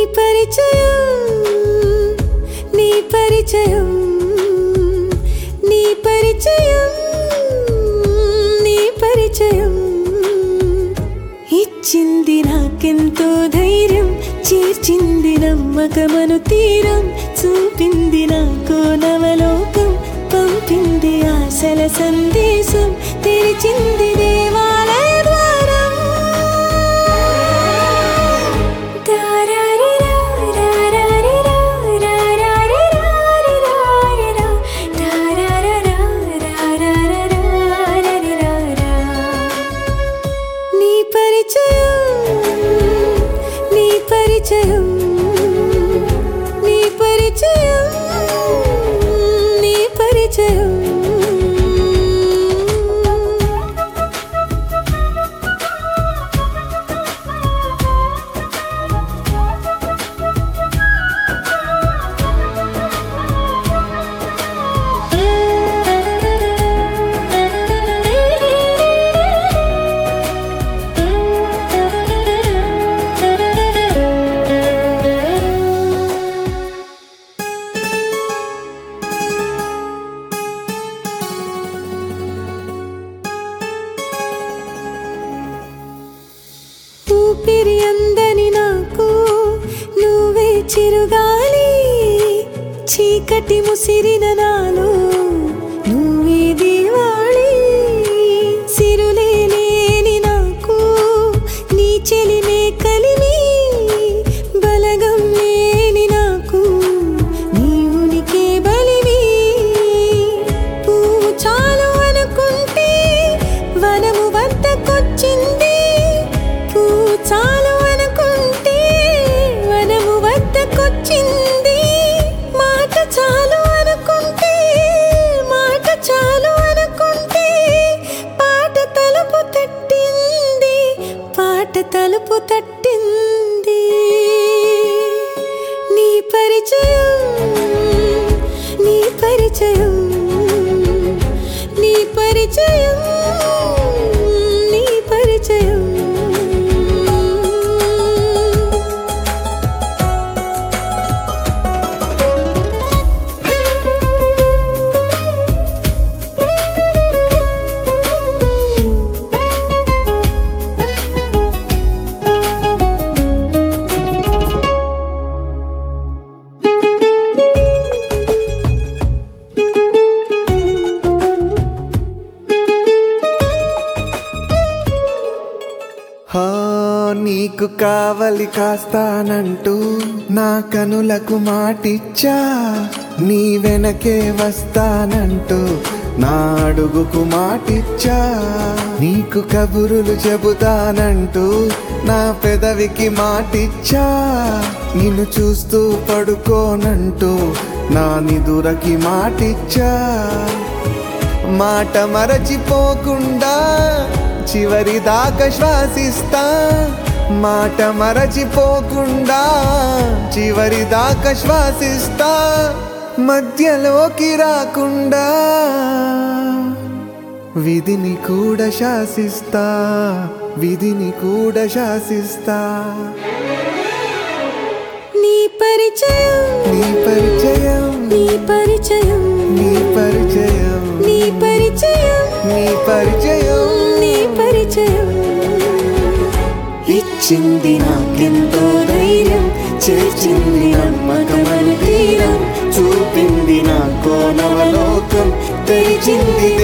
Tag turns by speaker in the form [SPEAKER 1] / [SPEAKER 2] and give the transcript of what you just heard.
[SPEAKER 1] పరిచయం నీ పరిచయం నీ పరిచయం నీ పరిచయం ఇచ్చింది నాకెంతో ధైర్యం చేర్చింది నమ్మకమను తీరం చూపింది నాకు నవలోకం పంపింది ఆశల సందేశం తెరిచింది దేవాలయ ద్వారం దారారిరా, రారారిరా, రారారిరారిరారిరా, దారారరా, రారారరారరిరారా. నీ పరిచయం నీ పరిచయం నీ పరిచయం నీ పరిచయం ఊపిరి అందని నాకు నువ్వే చిరుగాలి చీకటి ముసిరిన నాలో నువ్వే దివాళి సిరులే లేని నాకు నీ చెలిమే కలిమి బలగం లేని నాకు నీ ఉనికి బలివి పువ్వు చాలు అనుకుంటే వనము వద్దకొచ్చింది పువ్వు చాలు అనుకుంటే వనము వద్దకొచ్చింది మాట చాలు అనుకుంటే మాట చాలు అనుకుంటే పాట తలుపు తట్టింది పాట తలుపు తట్టింది నీ పరిచయం నీ పరిచయం నీ పరిచయం నీ పరిచయం
[SPEAKER 2] హా నీకు కావలి కాస్తానంటూ నా కనులకు మాటిచ్చా నీ వెనకే వస్తానంటూ నా అడుగుకు మాటిచ్చా నీకు కబురులు చెబుతానంటూ నా పెదవికి మాటిచ్చా నిన్ను చూస్తూ పడుకోనంటూ నా నిదురకి మాటిచ్చా మాట మరచిపోకుండా చివరి దాకా శ్వాసిస్తా మాట మరచిపోకుండా చివరి దాకా శ్వాసిస్తా మధ్యలోకి రాకుండా విధిని కూడా శాసిస్తా విధిని కూడా శాసిస్తా
[SPEAKER 1] నీ పరిచయం
[SPEAKER 2] నీ పరిచయం
[SPEAKER 1] నీ పరిచయం
[SPEAKER 2] నీ పరిచయం
[SPEAKER 1] నీ పరిచయం
[SPEAKER 2] నీ పరిచయం
[SPEAKER 1] నీ పరిచయం ఇచ్చింది నాకెంతో ధైర్యం చేర్చింది నమ్మకమని తీరం
[SPEAKER 2] చూపింది నా కోనవలోకం తెరిచింది